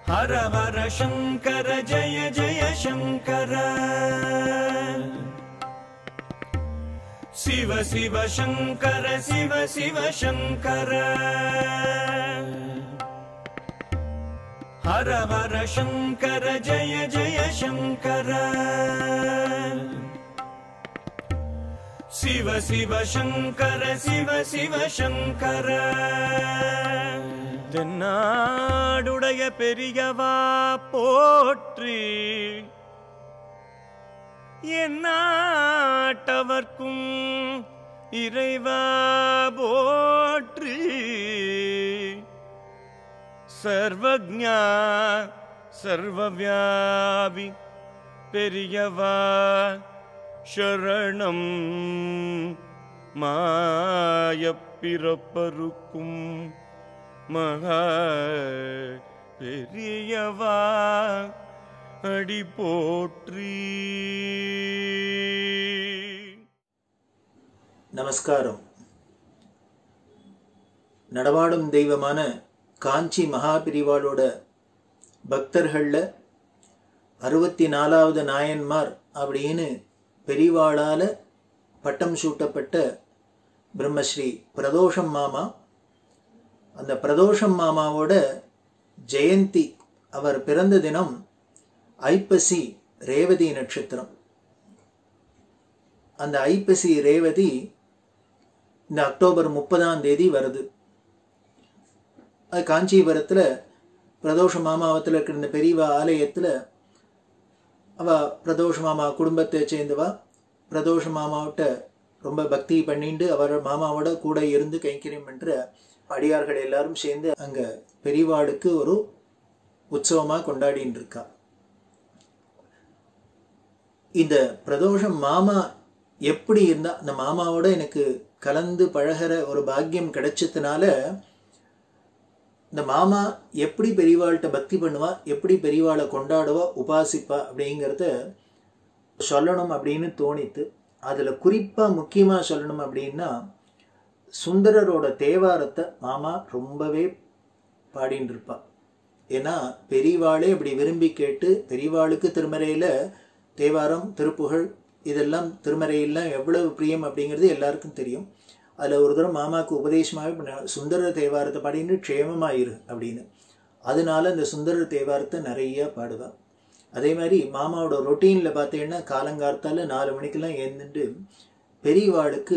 हर हर शङ्कर जय जय शङ्कर शिव शिव शङ्कर शिव शिव शङ्कर हर हर शङ्कर जय जय शङ्कर शिव शिव शङ्कर शिव शिव शङ्कर தென்னாடுடைய பெரியவா போற்றி எந்நாட்டவர்க்கும் இறைவா போற்றி சர்வஜா சர்வவியாபி பெரியவா சரணம் மாயப்பிறப்பருக்கும் மகா பெரியவா அடி போற்றி நமஸ்காரம் நடமாடும் தெய்வமான காஞ்சி மகாபிரிவாளோட பக்தர்களில் அறுபத்தி நாலாவது நாயன்மார் அப்படின்னு பெரிவாளால் பட்டம் சூட்டப்பட்ட பிரம்மஸ்ரீ பிரதோஷம் மாமா அந்த பிரதோஷம் மாமாவோட ஜெயந்தி அவர் பிறந்த தினம் ஐப்பசி ரேவதி நட்சத்திரம் அந்த ஐப்பசி ரேவதி இந்த அக்டோபர் முப்பதாம் தேதி வருது அது காஞ்சிபுரத்தில் பிரதோஷ மாமாவத்தில் இருக்கிற இந்த பெரியவா ஆலயத்தில் அவ பிரதோஷ மாமா குடும்பத்தை சேர்ந்தவா பிரதோஷ மாமாவிட்ட ரொம்ப பக்தி பண்ணிட்டு அவர் மாமாவோட கூட இருந்து கைங்கரியம் பண்ற அடியார்கள் எல்லாரும் சேர்ந்து அங்கே பெரியவாளுக்கு ஒரு உற்சவமாக கொண்டாடின்னு இருக்கா இந்த பிரதோஷம் மாமா எப்படி இருந்தா அந்த மாமாவோட எனக்கு கலந்து பழகிற ஒரு பாக்கியம் கிடைச்சதுனால இந்த மாமா எப்படி பெரியவாள்கிட்ட பக்தி பண்ணுவா எப்படி பெரியவாளை கொண்டாடுவா உபாசிப்பா அப்படிங்கிறத சொல்லணும் அப்படின்னு தோணித்து அதில் குறிப்பாக முக்கியமாக சொல்லணும் அப்படின்னா சுந்தரரோட தேவாரத்தை மாமா ரொம்பவே பாடின்னு இருப்பா ஏன்னா பெரியவாளே இப்படி விரும்பி கேட்டு பெரியவாளுக்கு திருமறையில் தேவாரம் திருப்புகழ் இதெல்லாம் திருமறையெல்லாம் எவ்வளவு பிரியம் அப்படிங்கிறது எல்லாருக்கும் தெரியும் அதில் ஒரு தடவை மாமாவுக்கு உபதேசமாகவே பண்ண சுந்தர தேவாரத்தை பாடின்னு க்ஷேமமாயிரு அப்படின்னு அதனால இந்த சுந்தர தேவாரத்தை நிறைய பாடுவாள் அதே மாதிரி மாமாவோட ரொட்டீனில் பார்த்தீங்கன்னா காலங்காலத்தால் நாலு மணிக்கெல்லாம் எழுந்துட்டு பெரியவாளுக்கு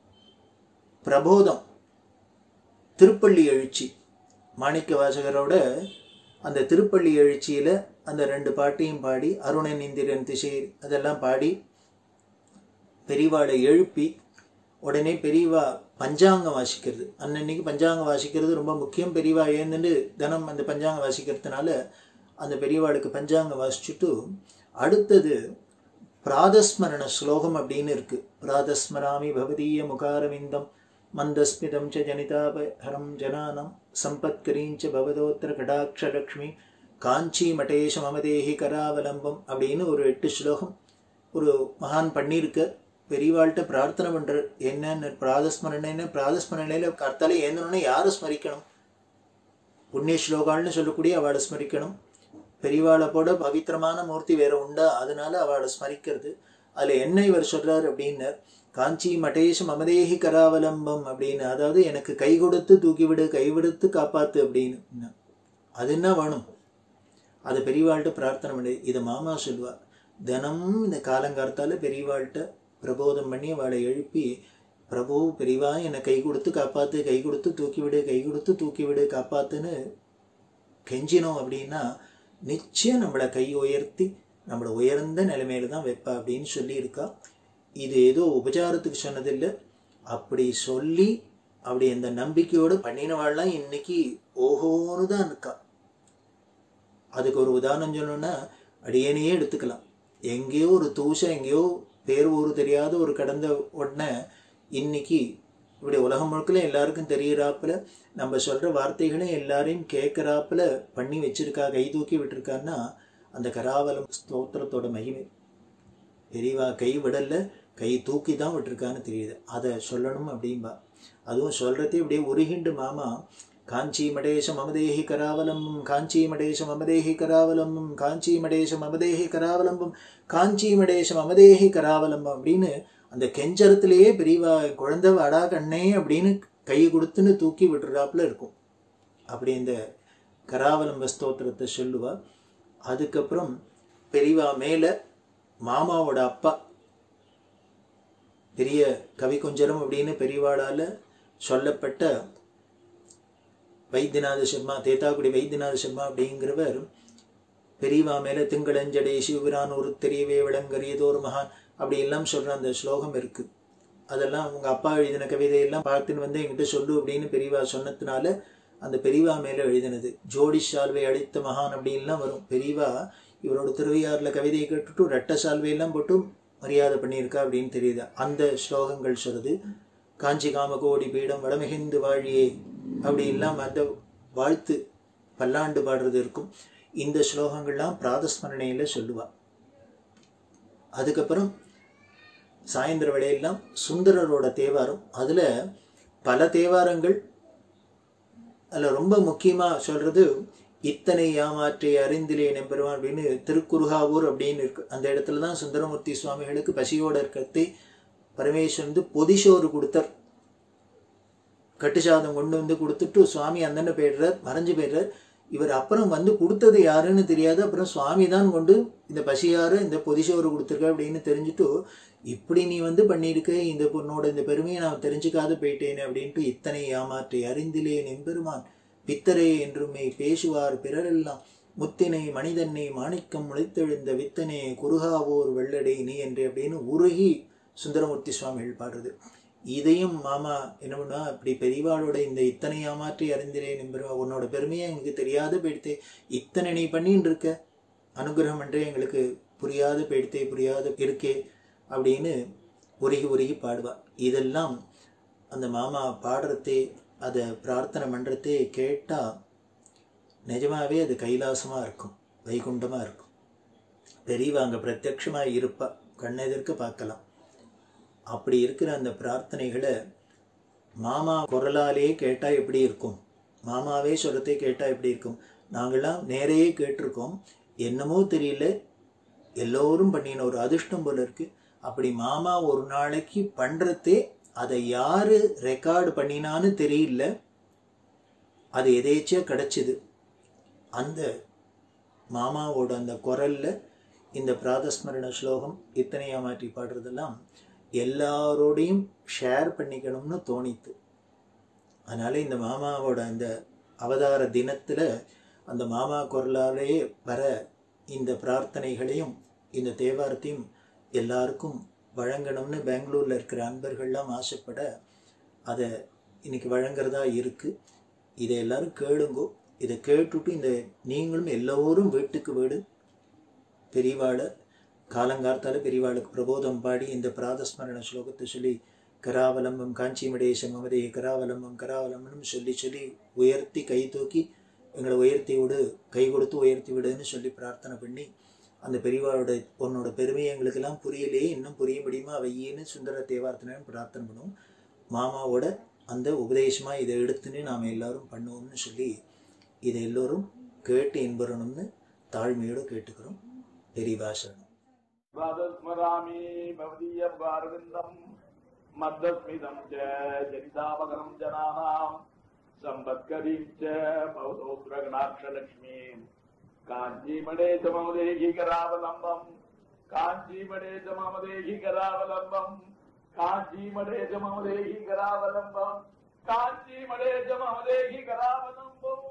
பிரபோதம் திருப்பள்ளி எழுச்சி மாணிக்க வாசகரோட அந்த திருப்பள்ளி எழுச்சியில் அந்த ரெண்டு பாட்டையும் பாடி அருணன் இந்திரன் திசை அதெல்லாம் பாடி பெரியவாளை எழுப்பி உடனே பெரியவா பஞ்சாங்கம் வாசிக்கிறது அன்னன்னைக்கு பஞ்சாங்கம் வாசிக்கிறது ரொம்ப முக்கியம் பெரியவா ஏந்துட்டு தினம் அந்த பஞ்சாங்கம் வாசிக்கிறதுனால அந்த பெரியவாளுக்கு பஞ்சாங்கம் வாசிச்சுட்டு அடுத்தது பிராதஸ்மரண ஸ்லோகம் அப்படின்னு இருக்கு பிராதஸ்மராமி பவதீய முகாரவிந்தம் மந்தஸ்மிதம் ச ஜனிதாபஹரம் ஜனானம் சம்பத்கரீஞ்ச பவதோத்திர கடாட்சலக்ஷ்மி காஞ்சி மட்டேஷ மமதேஹி கராவலம்பம் அப்படின்னு ஒரு எட்டு ஸ்லோகம் ஒரு மகான் பண்ணியிருக்க பெரியவாள்கிட்ட பிரார்த்தனை பண்ற என்னன்னு பிராதஸ்மரணைன்னு பிராதஸ்மரணையில கர்த்தாலே ஏந்தணும்னா யாரை ஸ்மரிக்கணும் புண்ணிய ஸ்லோகால்னு சொல்லக்கூடிய அவளை ஸ்மரிக்கணும் பெரியவாளை போட பவித்திரமான மூர்த்தி வேற உண்டா அதனால அவளை ஸ்மரிக்கிறது அதுல என்ன இவர் சொல்றாரு அப்படின்னு காஞ்சி மட்டேஷ் மமதேகி கராவலம்பம் அப்படின்னு அதாவது எனக்கு கை கொடுத்து தூக்கிவிடு கை விடுத்து காப்பாத்து அப்படின்னு அது என்ன வேணும் அது பெரியவாள்கிட்ட பிரார்த்தனை பண்ணி இதை மாமா சொல்லுவா தினம் இந்த காலங்காலத்தால பெரியவாள்கிட்ட பிரபோதம் பண்ணி அவளை எழுப்பி பிரபு பெரியவா என்னை கை கொடுத்து காப்பாத்து கை கொடுத்து தூக்கிவிடு கை கொடுத்து தூக்கிவிடு காப்பாத்துன்னு கெஞ்சினோம் அப்படின்னா நிச்சயம் நம்மளை கை உயர்த்தி நம்மளை உயர்ந்த நிலைமையில தான் வைப்பா அப்படின்னு சொல்லியிருக்கா இது ஏதோ உபச்சாரத்துக்கு சொன்னதில்லை அப்படி சொல்லி அப்படி அந்த நம்பிக்கையோடு பண்ணினவாள்லாம் இன்னைக்கு ஓஹோன்னு தான் இருக்கா அதுக்கு ஒரு உதாரணம் சொல்லணும்னா அடியனையே எடுத்துக்கலாம் எங்கேயோ ஒரு தூசம் எங்கேயோ பேர் ஊர் தெரியாத ஒரு கடந்த உடனே இன்னைக்கு இப்படி உலகம் முழுக்கல எல்லாருக்கும் தெரியறாப்புல நம்ம சொல்ற வார்த்தைகளையும் எல்லாரையும் கேட்கறாப்புல பண்ணி வச்சிருக்கா கை தூக்கி விட்டுருக்கான்னா அந்த கராவலம் ஸ்தோத்திரத்தோட மகிமை பெரியவா கை விடல கை தூக்கி தான் விட்டுருக்கான்னு தெரியுது அதை சொல்லணும் அப்படின்பா அதுவும் சொல்றதே அப்படியே உருகிண்டு மாமா காஞ்சிமடேஷ மமதேஹி கராவலம்பம் காஞ்சிமடேஷ மமதேஹி கராவலம்பம் காஞ்சிமடேஷ மமதேஹி கராவலம்பம் காஞ்சிமடேஷ மமதேஹி கராவலம்பம் அப்படின்னு அந்த கெஞ்சரத்திலேயே பெரியவா குழந்தை வாடா கண்ணே அப்படின்னு கை கொடுத்துன்னு தூக்கி விட்டுறாப்புல இருக்கும் அப்படி இந்த கராவலம்ப ஸ்தோத்திரத்தை சொல்லுவா அதுக்கப்புறம் பெரியவா மேல மாமாவோட அப்பா பெரிய கவி குஞ்சரம் அப்படின்னு பெரியவாளால சொல்லப்பட்ட வைத்தியநாத சர்மா தேத்தாக்குடி வைத்தியநாத சர்மா அப்படிங்கிறவர் பெரியவா மேல திங்களஞ்சடே சிவபிரான் ஒரு தெரியவே விளங்கரியதோர் மகான் அப்படி எல்லாம் சொல்ற அந்த ஸ்லோகம் இருக்கு அதெல்லாம் உங்க அப்பா எழுதின கவிதையெல்லாம் பார்த்துன்னு வந்து என்கிட்ட சொல்லு அப்படின்னு பெரியவா சொன்னதுனால அந்த பெரியவா மேல எழுதினது ஜோடி சால்வை அழித்த மகான் அப்படின்லாம் வரும் பெரியவா இவரோட திருவையாறுல கவிதையை கேட்டுட்டு ரெட்ட சால்வையெல்லாம் போட்டு மரியாதை பண்ணியிருக்கா அப்படின்னு தெரியுது அந்த ஸ்லோகங்கள் சொல்றது காஞ்சி காமகோடி பீடம் வடமிகுந்து வாழியே அப்படி இல்லாம அந்த வாழ்த்து பல்லாண்டு பாடுறது இருக்கும் இந்த ஸ்லோகங்கள்லாம் பிராதஸ்மரணையில சொல்லுவா அதுக்கப்புறம் சாயந்தர வேளையெல்லாம் சுந்தரரோட தேவாரம் அதுல பல தேவாரங்கள் அதில் ரொம்ப முக்கியமாக சொல்றது இத்தனை யாமாற்றை அறிந்திலே நம்பெருமான் அப்படின்னு திருக்குறுகாவூர் அப்படின்னு இருக்கு அந்த இடத்துல தான் சுந்தரமூர்த்தி சுவாமிகளுக்கு பசியோட இருக்கிறதே பரமேஸ்வரன் வந்து பொதிசோறு கொடுத்தார் கட்டுசாதம் கொண்டு வந்து கொடுத்துட்டு சுவாமி அந்தன்னு போயிடுறார் மறைஞ்சு போயிடுறார் இவர் அப்புறம் வந்து கொடுத்தது யாருன்னு தெரியாது அப்புறம் சுவாமி தான் கொண்டு இந்த பசியாறு இந்த பொதிசோறு கொடுத்துருக்க அப்படின்னு தெரிஞ்சுட்டு இப்படி நீ வந்து பண்ணியிருக்க இந்த பொண்ணோட இந்த பெருமையை நான் தெரிஞ்சுக்காத போயிட்டேனே அப்படின்ட்டு இத்தனை ஏமாற்றி அறிந்திலே நெம்பெருமான் பித்தரே என்றுமே பேசுவார் பிறரெல்லாம் முத்தினை மனிதனை மாணிக்கம் முளைத்தெழுந்த வித்தனே குருகாவோர் வெள்ளடை நீ என்று அப்படின்னு உருகி சுந்தரமூர்த்தி சுவாமிகள் பாடுறது இதையும் மாமா என்ன பண்ணுவா இப்படி பெரியவாளோட இந்த இத்தனை ஏமாற்றி அறிந்திரேன் நம்புறவா உன்னோட பெருமையை எங்களுக்கு தெரியாத போயிடுத்தே இத்தனை நீ பண்ணின்னு இருக்க அனுகிரகம் என்றே எங்களுக்கு புரியாத போயிடுத்தே புரியாத இருக்கே அப்படின்னு உருகி உருகி பாடுவா இதெல்லாம் அந்த மாமா பாடுறதே அதை பிரார்த்தனை பண்ணுறதே கேட்டால் நிஜமாவே அது கைலாசமாக இருக்கும் வைகுண்டமாக இருக்கும் பெரியவா அங்கே பிரத்யட்சமாக இருப்பா கண்ணெதிர்க்க பார்க்கலாம் அப்படி இருக்கிற அந்த பிரார்த்தனைகளை மாமா குரலாலே கேட்டால் எப்படி இருக்கும் மாமாவே சொல்றதே கேட்டால் எப்படி இருக்கும் நாங்கள்லாம் நேரையே கேட்டிருக்கோம் என்னமோ தெரியல எல்லோரும் பண்ணின ஒரு அதிர்ஷ்டம் போல இருக்கு அப்படி மாமா ஒரு நாளைக்கு பண்ணுறதே அதை யாரு ரெக்கார்டு பண்ணினான்னு தெரியல அது எதேச்சியாக கிடைச்சிது அந்த மாமாவோட அந்த குரல்ல இந்த பிராதஸ்மரண ஸ்லோகம் இத்தனையா மாற்றி பாடுறதெல்லாம் எல்லாரோடையும் ஷேர் பண்ணிக்கணும்னு தோணித்து அதனால இந்த மாமாவோட அந்த அவதார தினத்தில் அந்த மாமா குரலாலே வர இந்த பிரார்த்தனைகளையும் இந்த தேவாரத்தையும் எல்லாருக்கும் வழங்கணும்னு பெங்களூரில் இருக்கிற அன்பர்கள்லாம் ஆசைப்பட அதை இன்னைக்கு வழங்குறதா இருக்குது இதை எல்லாரும் கேளுங்கோ இதை கேட்டுட்டு இந்த நீங்களும் எல்லோரும் வீட்டுக்கு வீடு பெரியவாளை காலங்கார்த்தால பெரியவாளுக்கு பிரபோதம் பாடி இந்த பிராதஸ்மரண ஸ்லோகத்தை சொல்லி கராவலம்பம் காஞ்சிமடேசம் மமதே கராவலம்பம் கராவலம்பம் சொல்லி சொல்லி உயர்த்தி கை தூக்கி எங்களை உயர்த்தி விடு கை கொடுத்து உயர்த்தி விடுன்னு சொல்லி பிரார்த்தனை பண்ணி அந்த பெரியவாளோட உன்னோட பெருமை எங்களுக்கெல்லாம் புரியலையே இன்னும் புரிய முடியுமா வையின்னு சுந்தர தேவார்த்தனைன்னு பிரார்த்தனை பண்ணுவோம் மாமாவோட அந்த உபதேசமா இதை எடுத்துன்னு நாம் எல்லாரும் பண்ணுவோம்னு சொல்லி இதை எல்லோரும் கேட்டு இன்புறணும்னு தாழ்மையோடு கேட்டுக்கிறோம் பெரியவாசனம் प्रातस्मरामि भवदीयं भारविन्दं मद्दस्मितं च जनितापकरं जनानां सम्पत्करीं च भवतोग्रगणाक्षलक्ष्मीं काञ्चीमणे च मम देहि करावलम्बम् काञ्चीमणे च मम देहि करावलम्बम् काञ्चीमणे च मम देहि करावलम्बम् काञ्चीमणे च मम देहि करावलम्बम्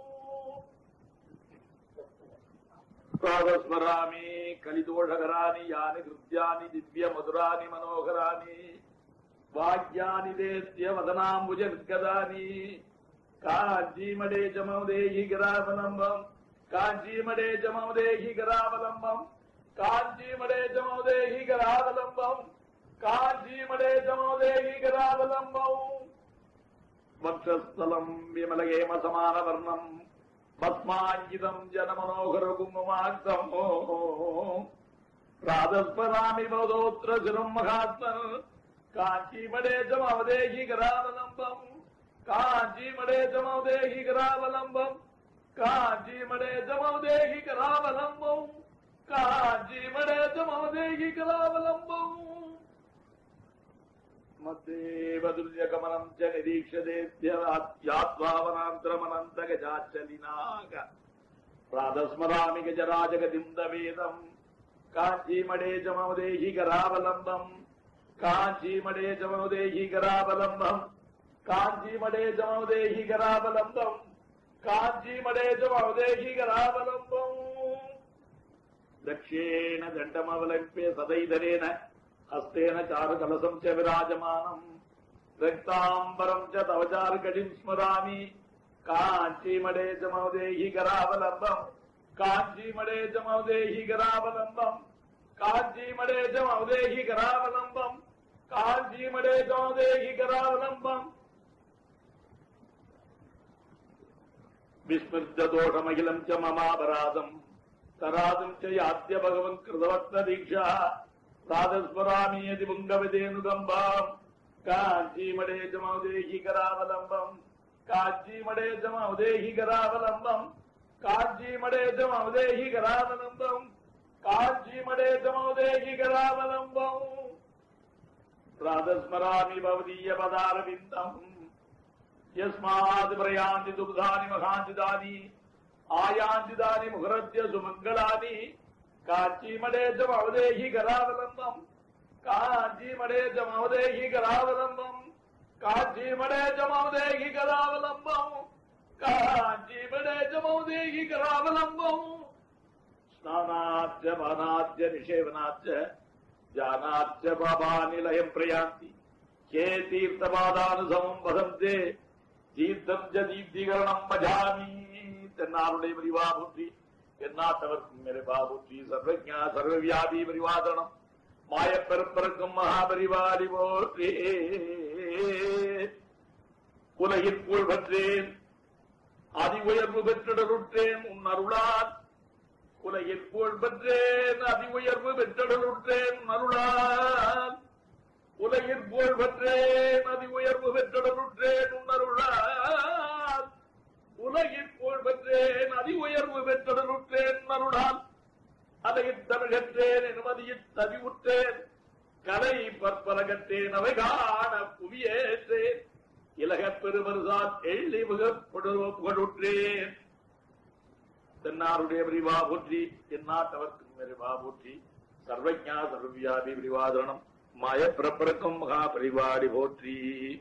प्रातस्मरामि कलिदोषकराणि यानि कृत्यानि दिव्यमधुराणि मनोहराणि वाक्यानि देत्य वदनाम्बुजगदानि काञ्चीमडे च मम देहि गिरावलम्बम् काञ्चीमडे च मम देहि गिरावलम्बम् काञ्चीमडे च मम देहि गिरावलम्बम् काञ्चीमडे च मम देहि गिरावलम्बम् वक्षस्थलम् विमलगेम समानवर्णम् पद्माञ्जितम् जनमनोहरकुङ्कुमाक्तम् प्रातस्परामि भवदोत्र शिरम् महात्मन् काञ्चीमडे च ममदेहि करावलम्बम् காஞ்சிமடே ஜமௌதேகி கராவலம்பம் காஞ்சிமடே ஜமௌதேகி கராவலம்பம் காஞ்சிமடே ஜமௌதேகி கராவலம்பம் மத்தேவதுல்யகமனம் ச நிரீக்ஷதேத்யாத்வாவனாந்திரமனந்தகஜாச்சலினாக प्रातस्मरामि गजराजगतिम् दवेदम् काञ्चीमडे च मम देहि करावलम्बम् काञ्चीमडे च मम देहि करावलम्बम् काञ्चीमडे च मम देहि करावलम्बम् काञ्चीमडे च मम देहि करावलम्बम् दक्षेण दण्डमवलम्प्य सदैधरेण हस्तेन चारुकलसम् च विराजमानम् रक्ताम्बरम् च तव चारुकटिम् स्मरामि काञ्चीमडे च मम देहि करावलम्बम् काञ्चीमडे च मम देहि करावलम्बम् काञ्चीमडे च मम देहि करावलम्बम् काञ्चीमडे च मम देहि करावलम्बम् विस्मृतदोषमखिलम् च ममापराधम् तरादम् च याद्य भगवन् कृतवत्नदीक्षा प्रातस्मरामि यदि पुङ्गवदेनुगम्बाम् काञ्चीमडे च मम देहि करावलम्बम् काञ्चीमडे च मम देहि करावलम्बम् काञ्चीमडे च मम देहि करावलम्बम् काञ्चीमडे च मम देहि करावलम्बम् प्रातस्मरामि भवदीयपदारविन्दम् यस्मात् प्रयान्ति दुग्धानि महान्तिदानि आयान्तिदानि मुहरद्य सुमङ्गलानि काञ्चीमडे च मम देहि करावलम्बम् काञ्चीमडे च मम देहि करावलम्बम् काञ्चीमडे च मम देहि करावलम्बम् काञ्चीमडे च मम देहि करावलम्बम् स्नानाच्च पानाच्च निषेवनाच्च जानाच्च पापानि लयम् प्रयान्ति के तीर्थपादानुसमम् वदन्ते தீர்த்தம் ஜ தீப்திகரணம் பஜாமி தென்னாருடைய பரிவா புத்தி எந்நாட்டவர்க்கும் மெருபா புத்தி சர்வஜா சர்வவியாபி பரிவாதனம் மாயப்பெருப்பருக்கும் மகாபரிவாரி போற்றே உலகில் புகழ் பெற்றேன் அதி உயர்வு பெற்றிடலுற்றேன் உன் அருளால் உலகில் புகழ் பெற்றேன் அதி உயர்வு பெற்றிடலுற்றேன் உன் அருளால் உலகில் புகழ் பெற்றேன் அதி உயர்வு பெற்றிடலுற்றேன் உன் அருளால் உலகில் புகழ் பெற்றேன் அதி உயர்வு பெற்றிடலுற்றேன் உன் அருளால் அதையில் தமிழற்றேன் எனுமதியில் தவிவுற்றேன் கலை பற்பலகற்றேன் அவை காண புவியேற்றேன் இலகப் பெருமருதான் எள்ளி புகழுற்றேன் தென்னாருடைய விரிவா போற்றி எந்நாட்டவர்க்கும் விரிவா போற்றி சர்வஜா சர்வவியாபி விரிவாதனம் மாய பிறப்பிறக்கும் மகா பரிவாடி போற்றி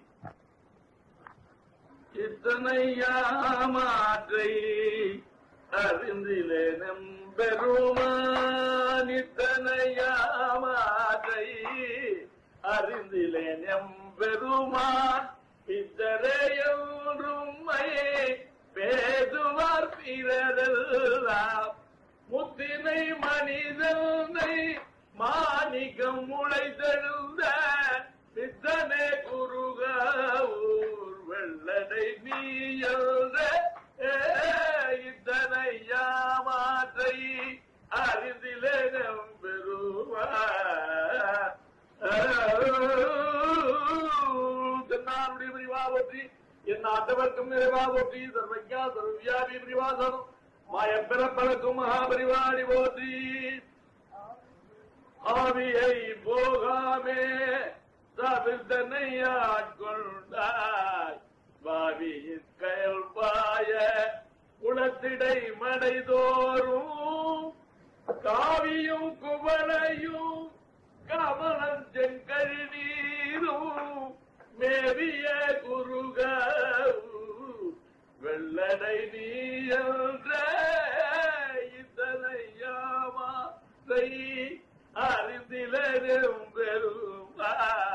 இத்தனை யாமாற்றை அறிந்திலே நம்பெருமான் இத்தனை யாமாற்றை அறிந்திலே நம்பெருமான் இத்தரையொன்றும்மை பேசுவார் பிறரெல்லாம் முத்தினை மனிதனை மாணிக்கம் முளைத்தெழுந்த சித்தனே குருக ஊர் வெள்ளடை நீயல்த இத்தனை யாமாற்றை அறிந்திலே நம்பெருமா தென்னாருடைய பிரிவா போற்றி என் ஆட்டவர்க்கும் நிறைவா போற்றி சர்வஜா சர்வவியாபி பிரிவாசனம் மாயப்பிறப்பழக்கும் மகாபரிவாடி போற்றி ஆவியை போகாமே தவிர்த்தனை ஆட்கொண்டாய் பாவியின் கயல் பாய குளத்திடை மடைதோறும் காவியும் குவளையும் கமலம் செங்கழி நீரும் மேவிய குருக வெள்ளடை நீயன்ற இத்தனை யாமா அறிந்திலும் பெருமா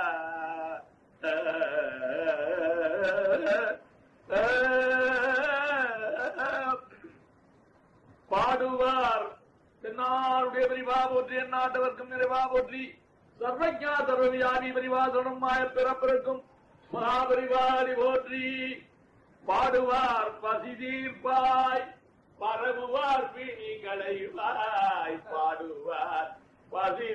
பாடுவார் தென்னாருடைய விரிவா போற்றி என் நாட்டவர்க்கும் நிறைவா போற்றி சர்வஜா சர்வவியாபி பரிவாசனம் மாய பிறப்பிறக்கும் மகாபரிவாரி போற்றி பாடுவார் பசி தீர்ப்பாய் பரவுவார் பிணி களைவாய் பாடுவார் பசி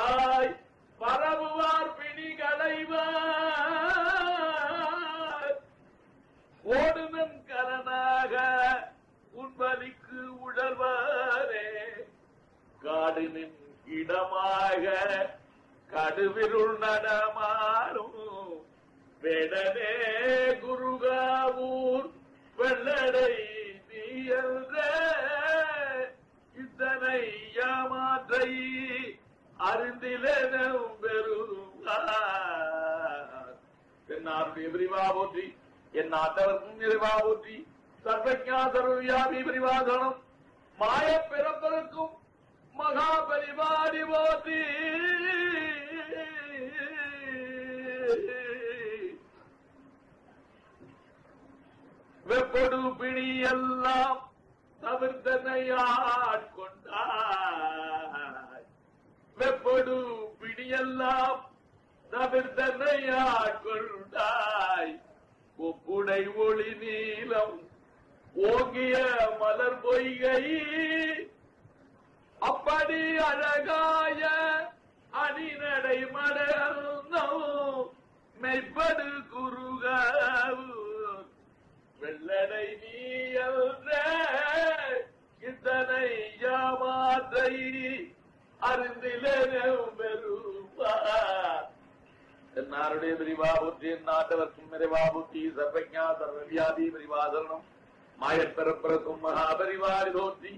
தீர்ப்பாய் பரவுவார் பிணி களைவாய் நடுவிருள் நடமாறும் வேடனே குருகாவூர் வெள்ளடை நீயல்ற இத்தனை யாமாற்றை அறிந்திலும் பெறுவார் என்னாருடைய விரிவா போற்றி என் நாட்டவர்க்கும் நிறைவா போற்றி சர்வஜா சர்வவியாபி விரிவாசனம் மாய பிறப்பதற்கும் மகா பரிவாரி போற்றி வெப்படு பிணி எல்லாம் தவிர்த்தனையாட்கொண்டாய் வெப்படு பிணியெல்லாம் தவிர்த்தனையாட்கொண்டாய் ஒப்புடை ஒளி நீலம் ஓங்கிய மலர் பொய்கை அப்படி அழகாய அணிநடை மடர்ந்தோம் மெய்ப்படு குருகாவு வெள்ளடை நீயல்ற இத்தனை யாமாத்தை அறிந்திலும் பெறுவார் என்னாருடைய விரிவா புத்தி நாட்டவர்க்கும் நிறைவா புத்தி சர்வஜா சர்வவியாதி விரிவாசரணம் மாயப்பிறப்பிறக்கும் மகாபரிவாரி தோற்றி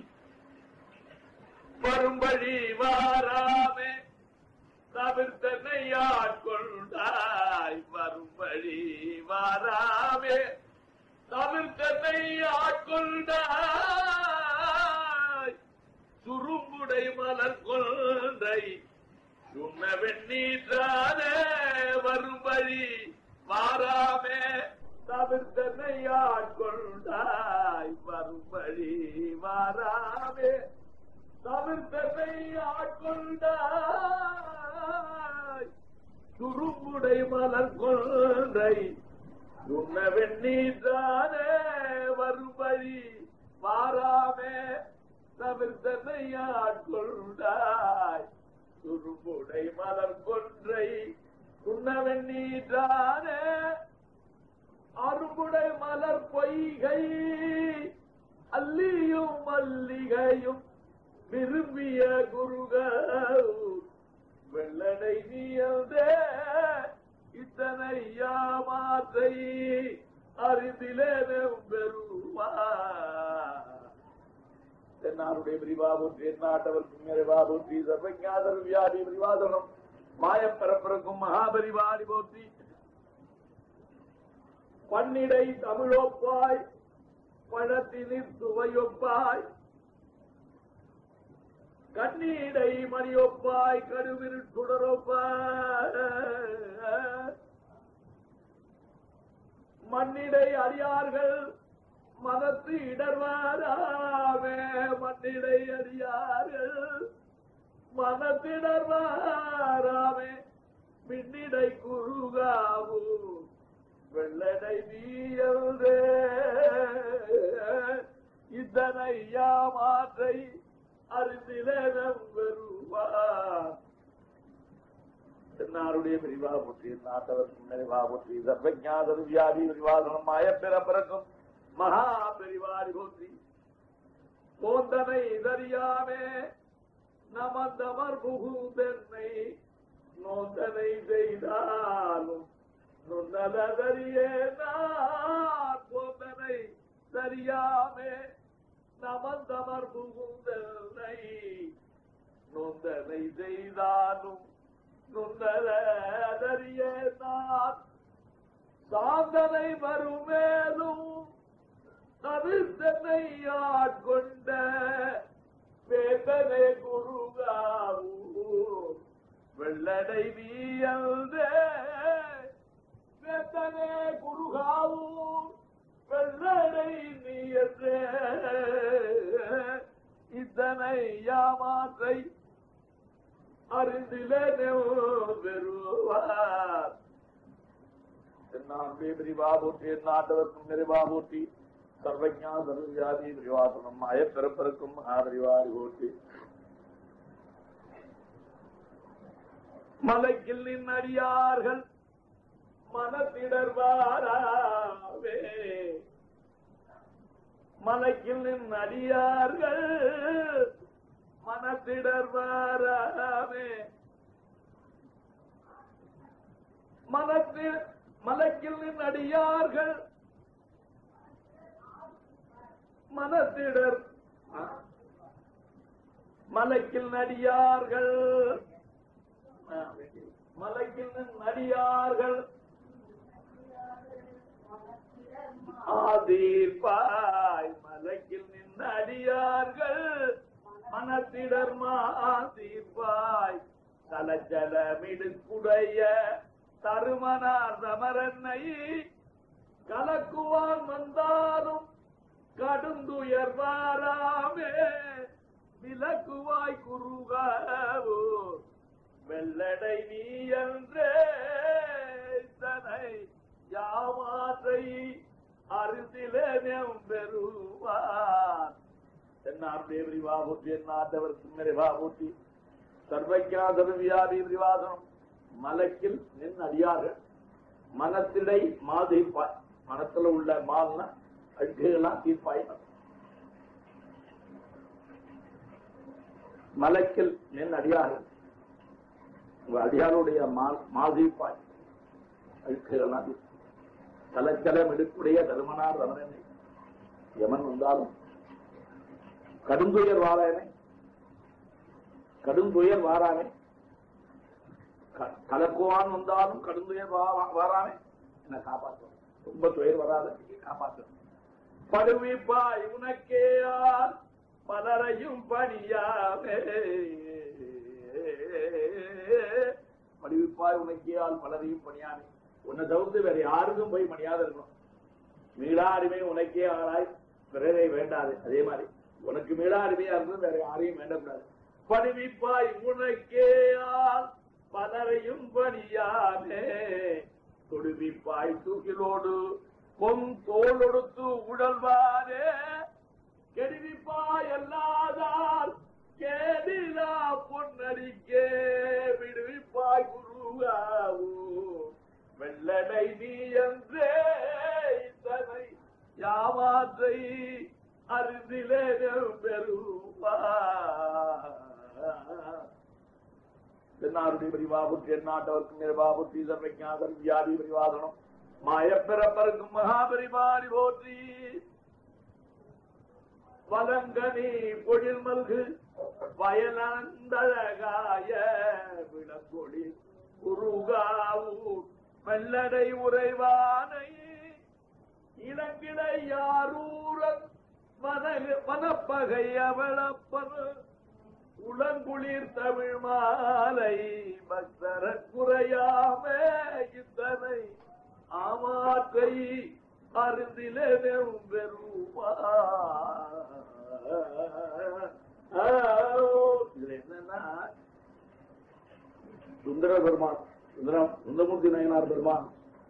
வரும்படி வாராமே தவிர்த்தனை ஆட்கொண்டாய் வரும்படி வாராமே தவிர்த்தனை ஆட்கொண்டாய் சுரும்புடை மலர் கொண்டை சுண்ண வெண்ணீற்றானே வரும்படி வாராமே தவிர்த்தனை ஆட்கொண்டாய் வரும்படி வாராமே தவிர்த்தனை ஆட்கொண்டாய் சுரும்புடை மலர் கொண்டை உன்ன வெண்ணீற்றானே வரும்படி வாராமே தவிர்த்தனை ஆட்கொண்டாய் சுரும்புடை மலர் கொன்றை உன்ன வெண்ணீற்றானே அரும்புடை மலர் பொய்கை அல்லியும் மல்லிகையும் விரும்பிய குருகள் வெள்ளடை நீயதே இத்தனை யாமாத்தை அறிந்திலேனும் பெறுவார் தென்னாருடைய விரிவாபூற்றி எந்நாட்டவர்க்கும் நிறைவாபூற்றி சர்வஞாதர் வியாதி விரிவாதனம் மாயப்பரப்பருக்கும் மகாபரிவாரி போற்றி பன்னிடை தமிழொப்பாய் பழத்தினில் சுவையொப்பாய் கண்ணீடை மணியொப்பாய் கருவிரு சுடரொப்பாய் மண்ணிடை அறியார்கள் மதத்து இடர்வாராமே மண்ணிடை அறியார்கள் மனத்திடர்வாராமே மின்னிடை குருகாவு வெள்ளடை நீயல்தே இதனை யாமாற்றை அறிந்திலம் பெறுவார் தென்னாருடைய விரிவா புற்றி நாட்டவர்க்கும் நிறைவா புற்றி சர்வஜாதர் வியாதி விரிவாதனம் மாயப்பிற பிறக்கும் மகா பெரிவாரி போற்றி போந்தனை இதறியாமே நமந்தமர் புகுந்தென்னை நோந்தனை செய்தாலும் நுண்ணதறியே நான் போந்தனை சரியாமே நமந்தமர் புகுந்தனை நொந்தனை செய்தாலும் நுண்ணதறியே நான் சாந்தனை வருமேலும் தவிர்த்தனை ஆட்கொண்ட வேதனை குருகாவு வெள்ளடை நீயல்தே வேதனை குருகாவு வெள்ளடை நீயல்தே இதனை யாமாற்றை அறிந்திலே பெறுவார் தென்னாம்பே விரிவாபூர்த்தி நாட்டவர்க்கும் நிறைவாபூர்த்தி சர்வஜா சர்வவியாதி விரிவாசனம் மாய பிறப்பிறக்கும் மகாபரிவாரி போற்றி மலைக்கில் நின் அடியார்கள் மனத்திடர்வாராவே மலைக்கில் நின் அடியார்கள் மனத்திடர்வாராமே மனத்தில் மலக்கில் நடிகார்கள் மனத்திடர் ஆ? மலக்கில் நடிகார்கள் ஆ, மலக்கில் நடிகார்கள் ஆதீர்ப்பாய் மலக்கில் நின்ற அடியார்கள் மனத்திடர் மாதீர்ப்பாய் தலச்சலமிடுக்குடைய தருமனார் தமரன்னை கலக்குவான் வந்தாலும் கடுந்துயர் வாராமே விலக்குவாய் குருகாவோ வெள்ளடை நீ என்றே தனை யாமாற்றை அரிசிலே பெறுவார் தென்னாருடைய விரிவாபூர்த்தி என்னாட்டவர் நிறைவாபூர்த்தி சர்வஜா சர்வியாதி விரிவாதனம் மலக்கில் நின் அடியார்கள் மனத்திடை மாதீர்ப்பாய் மனத்துல உள்ள மால்னா அழுக்குகள்லாம் தீர்ப்பாய் மலக்கில் நின் அடியார்கள் உங்க அடியாருடைய மால் மாதீர்ப்பாய் அழுக்குகள்லாம் தீர்ப்பாய் கலக்கலம் எடுக்குடைய தருமனார் ரமணனை யமன் வந்தாலும் கடுந்துயர் வாரானே கடுந்துயர் வாரானே க- கலக்குவான் வந்தாலும் கடுந்துயர் வா- வாரானே என்ன காப்பாற்றும் ரொம்ப துயர் வராத காப்பாற்றும் படுவிப்பாய் உனக்கேயால் பலரையும் பணியாமே படுவிப்பாய் உனக்கேயால் பலரையும் பணியாமே உன்னை தவிர்த்து வேற யாருக்கும் போய் பணியாத இருக்கணும் மீளாருமே உனக்கே ஆளாய் பிறரை வேண்டாது அதே மாதிரி உனக்கு மீளாருமையா இருந்து வேற யாரையும் வேண்டக்கூடாது பணிவிப்பாய் உனக்கே ஆள் பலரையும் பணியாமே தொடுவிப்பாய் தூக்கிலோடு பொன் தோளொடுத்து உடல்வாரே கெடுவிப்பாய் அல்லாதால் கேடிலா பொன்னடிக்கே விடுவிப்பாய் குருவாவோ வெள்ளடை நீ என்றே தனை யாமாற்றை அருந்திலே பெறுவா தென்னாருடைய பரிவாபுற்றி எந்நாட்டவர்க்கும் நிர்வாபுற்றி சர்வஜாதர் வியாதி பரிவாதனம் மாயப்பிறப்பருக்கும் மகாபரிமாரி போற்றி வலங்கனி பொழில் மல்கு வயலந்தழகாய விளக்கொடி குருகாவூர் மெல்லடை உறைவானை இளங்கிடை யாரூரன் வனகு வனப்பகை அவளப்பன் உளங்குளிர் தமிழ் மாலை பக்தர குறையாமே இத்தனை ஆமாற்றை அருந்திலே பெருமா இதுல என்னன்னா சுந்தர பெருமான் சுந்தரம் சுந்தரமூர்த்தி நயனார் பெருமான்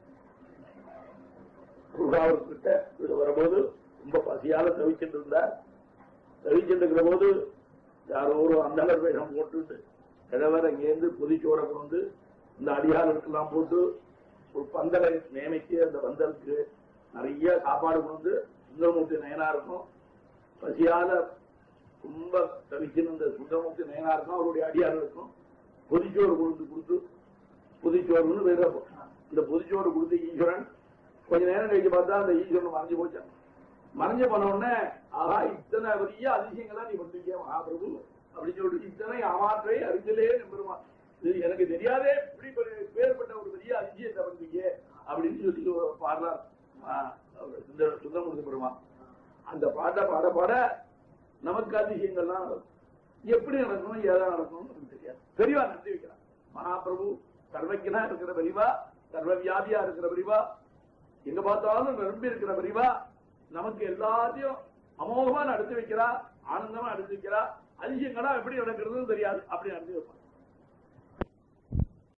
குருகாவர்கிட்ட இவர் வரும்போது ரொம்ப பசியால தவிச்சுட்டு இருந்தார் தவிச்சுட்டு இருக்கிற போது யாரோ ஒரு அந்தளர் வேஷம் போட்டுட்டு கிழவர் அங்கேருந்து புதிச்சோரை கொண்டு இந்த அடியாளருக்கெல்லாம் போட்டு ஒரு பந்தலை நியமிச்சு அந்த பந்தலுக்கு நிறைய சாப்பாடு கொண்டு சுந்தரமூர்த்தி நயனாருக்கும் பசியால ரொம்ப தவிச்சுன்னு இந்த சுந்தரமூர்த்தி நயனாருக்கும் அவருடைய அடியார்களுக்கும் புதிச்சோறு கொண்டு கொடுத்து புதிச்சோறுன்னு வேற இந்த புதிச்சோறு கொடுத்து ஈஸ்வரன் கொஞ்ச நேரம் கழிச்சு பார்த்தா அந்த ஈஸ்வரன் மறைஞ்சு போச்சான் மறைஞ்சு போன உடனே ஆஹா இத்தனை பெரிய அதிசயங்களா நீ பண்ணிருக்கிய மகாபிரபு அப்படின்னு சொல்லிட்டு இத்தனை அமாற்றை அறிஞ்சலே நம்பருமா இது எனக்கு தெரியாதே இப்படி பெரிய- பேர்பட்ட ஒரு பெரிய அதிசயத்தை பண்ணீங்க அப்படின்னு சொல்லி ஒரு பாடுறார் ஆ, அவர் சுந்தர சுந்தரமூர்த்தி பெருமா அந்த பாட்டை பாட பாட நமக்கு அதிசயங்கள்லாம் நடக்கும். எப்படி நடக்கணும் ஏதா நடக்கணும்னு நமக்கு தெரியாது பெரியவா நடத்தி வைக்கிறான் மகாபிரபு சர்வஜனா இருக்கிற பெரியவா சர்வ வியாதியா இருக்கிற பெரியவா எங்க பார்த்தாலும் நிரம்பி இருக்கிற பெரியவா நமக்கு எல்லாத்தையும் அமோகமா நடத்தி வைக்கிறா ஆனந்தமா நடத்தி வைக்கிறா அதிசயங்களா எப்படி நடக்கிறதுன்னு தெரியாது அப்படி நடத்தி வைப்பான்